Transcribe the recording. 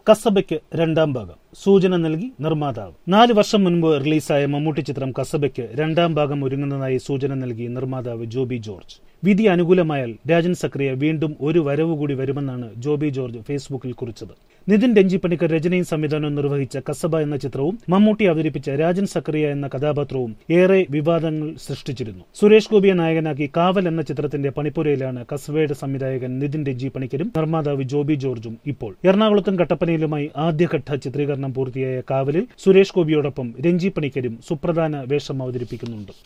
കസബയ്ക്ക് രണ്ടാം ഭാഗം സൂചന നൽകി നിർമ്മാതാവ് നാല് വർഷം മുൻപ് റിലീസായ മമ്മൂട്ടി ചിത്രം കസബയ്ക്ക് രണ്ടാം ഭാഗം ഒരുങ്ങുന്നതായി സൂചന നൽകി നിർമ്മാതാവ് ജോബി ജോർജ് വിധി അനുകൂലമായാൽ രാജൻ സക്രിയ വീണ്ടും ഒരു വരവ് കൂടി വരുമെന്നാണ് ജോബി ജോർജ് ഫേസ്ബുക്കിൽ കുറിച്ചത് നിതിൻ രഞ്ജിപ്പണിക്കർ രചനയും സംവിധാനവും നിർവഹിച്ച കസബ എന്ന ചിത്രവും മമ്മൂട്ടി അവതരിപ്പിച്ച രാജൻ സക്രിയ എന്ന കഥാപാത്രവും ഏറെ വിവാദങ്ങൾ സൃഷ്ടിച്ചിരുന്നു സുരേഷ് ഗോപിയെ നായകനാക്കി കാവൽ എന്ന ചിത്രത്തിന്റെ പണിപ്പുരയിലാണ് കസബയുടെ സംവിധായകൻ നിതിൻ രഞ്ജി പണിക്കരും നിർമ്മാതാവ് ജോബി ജോർജും ഇപ്പോൾ എറണാകുളത്തും കട്ടപ്പനയിലുമായി ആദ്യഘട്ട ചിത്രീകരണം പൂർത്തിയായ കാവലിൽ സുരേഷ് ഗോപിയോടൊപ്പം രഞ്ജി പണിക്കരും സുപ്രധാന വേഷം അവതരിപ്പിക്കുന്നുണ്ട്